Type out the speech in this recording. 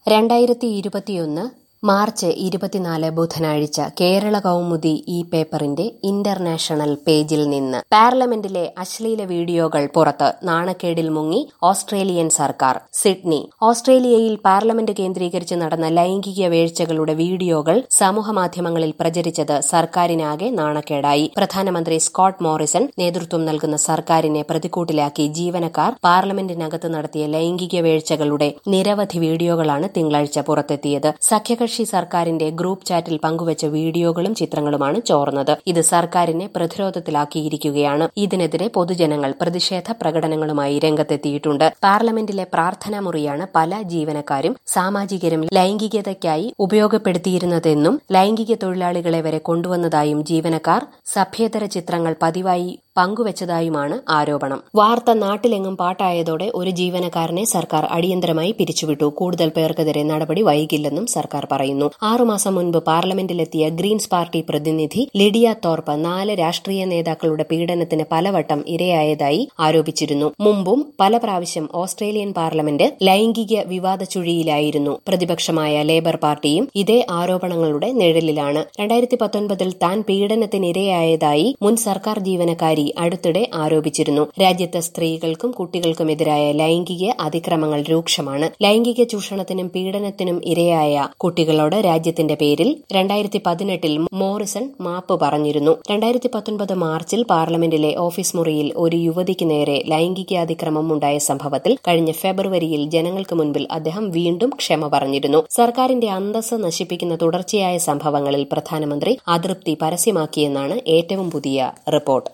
രണ്ടായിരത്തി ഇരുപത്തിയൊന്ന് മാർച്ച് ഇരുപത്തിനാല് ബുധനാഴ്ച കേരള കൗമുദി ഈ പേപ്പറിന്റെ ഇന്റർനാഷണൽ പേജിൽ നിന്ന് പാർലമെന്റിലെ അശ്ലീല വീഡിയോകൾ പുറത്ത് നാണക്കേടിൽ മുങ്ങി ഓസ്ട്രേലിയൻ സർക്കാർ സിഡ്നി ഓസ്ട്രേലിയയിൽ പാർലമെന്റ് കേന്ദ്രീകരിച്ച് നടന്ന ലൈംഗിക വീഴ്ചകളുടെ വീഡിയോകൾ സമൂഹമാധ്യമങ്ങളിൽ പ്രചരിച്ചത് സർക്കാരിനാകെ നാണക്കേടായി പ്രധാനമന്ത്രി സ്കോട്ട് മോറിസൺ നേതൃത്വം നൽകുന്ന സർക്കാരിനെ പ്രതിക്കൂട്ടിലാക്കി ജീവനക്കാർ പാർലമെന്റിനകത്ത് നടത്തിയ ലൈംഗിക വീഴ്ചകളുടെ നിരവധി വീഡിയോകളാണ് തിങ്കളാഴ്ച പുറത്തെത്തിയത് സഖ്യകക്ഷി സർക്കാരിന്റെ ഗ്രൂപ്പ് ചാറ്റിൽ പങ്കുവച്ച വീഡിയോകളും ചിത്രങ്ങളുമാണ് ചോർന്നത് ഇത് സർക്കാരിനെ പ്രതിരോധത്തിലാക്കിയിരിക്കുകയാണ് ഇതിനെതിരെ പൊതുജനങ്ങൾ പ്രതിഷേധ പ്രകടനങ്ങളുമായി രംഗത്തെത്തിയിട്ടുണ്ട് പാർലമെന്റിലെ പ്രാർത്ഥനാ മുറിയാണ് പല ജീവനക്കാരും സാമാജികരും ലൈംഗികതയ്ക്കായി ഉപയോഗപ്പെടുത്തിയിരുന്നതെന്നും ലൈംഗിക തൊഴിലാളികളെ വരെ കൊണ്ടുവന്നതായും ജീവനക്കാർ സഭ്യേതര ചിത്രങ്ങൾ പതിവായി പങ്കുവച്ചതായുമാണ് ആരോപണം വാർത്ത നാട്ടിലെങ്ങും പാട്ടായതോടെ ഒരു ജീവനക്കാരനെ സർക്കാർ അടിയന്തരമായി പിരിച്ചുവിട്ടു കൂടുതൽ പേർക്കെതിരെ നടപടി വൈകില്ലെന്നും സർക്കാർ പറയുന്നു ആറുമാസം മുൻപ് പാർലമെന്റിലെത്തിയ ഗ്രീൻസ് പാർട്ടി പ്രതിനിധി ലിഡിയ തോർപ്പ് നാല് രാഷ്ട്രീയ നേതാക്കളുടെ പീഡനത്തിന് പലവട്ടം ഇരയായതായി ആരോപിച്ചിരുന്നു മുമ്പും പല പ്രാവശ്യം ഓസ്ട്രേലിയൻ പാർലമെന്റ് ലൈംഗിക വിവാദ ചുഴിയിലായിരുന്നു പ്രതിപക്ഷമായ ലേബർ പാർട്ടിയും ഇതേ ആരോപണങ്ങളുടെ നിഴലിലാണ് രണ്ടായിരത്തി പത്തൊൻപതിൽ താൻ പീഡനത്തിനിരയായതായി മുൻ സർക്കാർ ജീവനക്കാരി അടുത്തിടെ ആരോപിച്ചിരുന്നു രാജ്യത്തെ സ്ത്രീകൾക്കും കുട്ടികൾക്കുമെതിരായ ലൈംഗിക അതിക്രമങ്ങൾ രൂക്ഷമാണ് ലൈംഗിക ചൂഷണത്തിനും പീഡനത്തിനും ഇരയായ കുട്ടികളോട് രാജ്യത്തിന്റെ പേരിൽ രണ്ടായിരത്തി പതിനെട്ടിൽ മോറിസൺ മാപ്പ് പറഞ്ഞിരുന്നു രണ്ടായിരത്തി പത്തൊൻപത് മാർച്ചിൽ പാർലമെന്റിലെ ഓഫീസ് മുറിയിൽ ഒരു യുവതിക്ക് നേരെ ലൈംഗിക അതിക്രമം ഉണ്ടായ സംഭവത്തിൽ കഴിഞ്ഞ ഫെബ്രുവരിയിൽ ജനങ്ങൾക്ക് മുൻപിൽ അദ്ദേഹം വീണ്ടും ക്ഷമ പറഞ്ഞിരുന്നു സർക്കാരിന്റെ അന്തസ് നശിപ്പിക്കുന്ന തുടർച്ചയായ സംഭവങ്ങളിൽ പ്രധാനമന്ത്രി അതൃപ്തി പരസ്യമാക്കിയെന്നാണ് ഏറ്റവും പുതിയ റിപ്പോർട്ട്